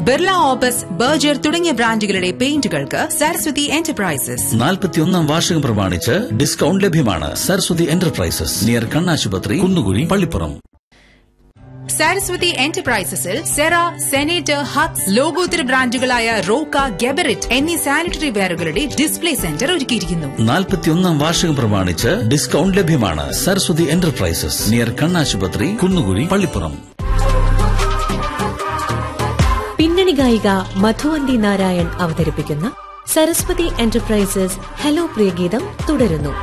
Birla opus Berger തുടങ്ങിയ ബ്രാൻഡുകളുടെ പെയിന്റുകൾക്ക് Saraswati enterprises നാൽപ്പത്തിയൊന്നാം വാർഷികം പ്രമാണിച്ച് ഡിസ്കൗണ്ട് ലഭ്യമാണ് സരസ്വതി എന്റർപ്രൈസസ് നിയർ കണ്ണാശുപത്രി കുന്നുകുഴി പള്ളിപ്പുറം സരസ്വതി എന്റർപ്രൈസസിൽ സെറ സെനേറ്റർ ഹക്സ് ലോകോത്തര ബ്രാൻഡുകളായ റോക്ക ഗെബറിറ്റ് എന്നീ സാനിറ്ററി വെയറുകളുടെ ഡിസ്പ്ലേ സെന്റർ ഒരുക്കിയിരിക്കുന്നു നാൽപ്പത്തിയൊന്നാം വാർഷികം പ്രമാണിച്ച് ഡിസ്കൗണ്ട് ലഭ്യമാണ് സരസ്വതി എന്റർപ്രൈസസ് നിയർ കണ്ണാശുപത്രി കുന്നുകുഴി പള്ളിപ്പുറം പിന്നണി ഗായിക മധുവന്തി നാരായൺ അവതരിപ്പിക്കുന്ന സരസ്വതി എന്റർപ്രൈസസ് ഹലോ പ്രിയഗീതം തുടരുന്നു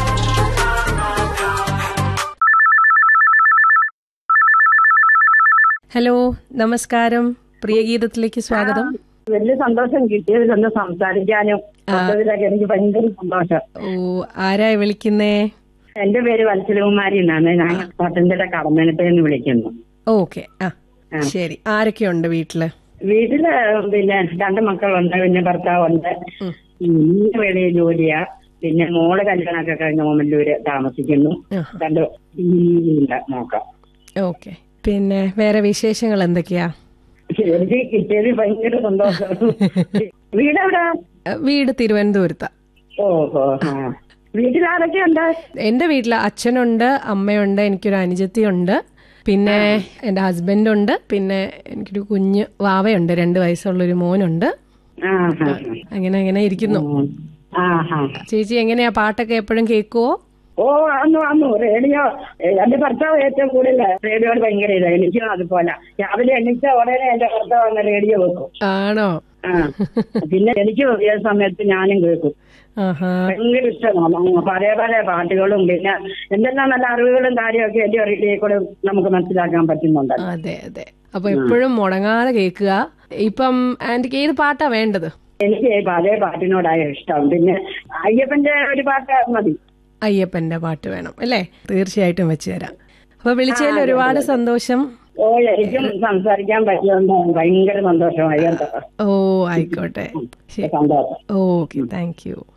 ഹലോ നമസ്കാരം പ്രിയഗീതത്തിലേക്ക് സ്വാഗതം വലിയ സന്തോഷം കിട്ടിയതിലൊന്ന് സംസാരിക്കാനും മൊത്തത്തിലൊക്കെ എനിക്ക് ഭയങ്കര സന്തോഷം ഓ ആരായി വിളിക്കുന്നേ എന്റെ പേര് വത്സലകുമാരി എന്നാണ് ഞാൻ പത്തനംതിട്ട കടമനത്തേന്ന് വിളിക്കുന്നു ഓക്കെ ആ ശരി ആരൊക്കെയുണ്ട് വീട്ടില് വീട്ടില് പിന്നെ രണ്ട് മക്കളുണ്ട് പിന്നെ ഭർത്താവുണ്ട് ഇന്ന് വെളിയിൽ ജോലിയാ പിന്നെ മോള് കല്യാണമൊക്കെ കഴിഞ്ഞ ഓമല്ലൂര് താമസിക്കുന്നു രണ്ട് ഇല്ല നോക്കാം ഓക്കെ പിന്നെ വേറെ വിശേഷങ്ങൾ എന്തൊക്കെയാ എനിക്ക് കിട്ടിയത് ഭയങ്കര സന്തോഷം വീടെവിടാ അഹ് വീട് തിരുവനന്തപുരത്താ ഓഹോ ആ വീട്ടിൽ ആരൊക്കെയുണ്ട് എന്റെ വീട്ടില് അച്ഛനുണ്ട് അമ്മയുണ്ട് എനിക്കൊരു അനുജത്തിയുണ്ട് പിന്നെ എന്റെ ഹസ്ബൻഡുണ്ട് പിന്നെ എനിക്കൊരു കുഞ്ഞ് വാവയുണ്ട് രണ്ട് വയസ്സുള്ളൊരു മോനുണ്ട് ആ ഹാ അങ്ങനെ അങ്ങനെ ഇരിക്കുന്നു ആ ഹാ ചേച്ചി എങ്ങനെയാ പാട്ടൊക്കെ എപ്പോഴും കേൾക്കുവോ ഓ അന്നു അന്നു റേഡിയോ ഏ, എന്റെ ഭർത്താവ് ഏറ്റവും കൂടുതൽ റേഡിയോട് ഭയങ്കര ഇതാ എനിക്കും അതുപോലെ രാവിലെ എണീച്ച ഉടനെ എന്റെ ഭർത്താവ് അങ്ങ് റേഡിയോ വെക്കും ആണോ ആ പിന്നെ എനിക്ക് ഏത് സമയത്ത് ഞാനും കേൾക്കും ആഹാ ഭയങ്കര ഇഷ്ടമാണ് അങ്ങ് പല പല പാട്ടുകളും പിന്നെ എന്തെല്ലാം നല്ല അറിവുകളും കാര്യമൊക്കെ എന്റെ റേഡിയോയിൽ കൂടെ നമുക്ക് മനസ്സിലാക്കാൻ പറ്റുന്നുണ്ട് അതെ അതെ അപ്പൊ എപ്പോഴും മുടങ്ങാതെ കേൾക്കുക ഇപ്പം ആന്റിക്ക് ഏത് പാട്ടാ വേണ്ടത് എനിക്ക് പഴയ പാട്ടിനോടായ ഇഷ്ടം പിന്നെ അയ്യപ്പന്റെ ഒരു പാട്ട് മതി അയ്യപ്പന്റെ പാട്ട് വേണം അല്ലേ തീർച്ചയായിട്ടും വെച്ച് തരാം അപ്പൊ വിളിച്ചതിൽ ഒരുപാട് സന്തോഷം ഓ എനിക്കും സംസാരിക്കാൻ പറ്റിയോണ്ട് ഭയങ്കര സന്തോഷമായി കേട്ടോ ഓ ആയിക്കോട്ടെ ശരി സന്തോഷം ഓക്കെ താങ്ക് യു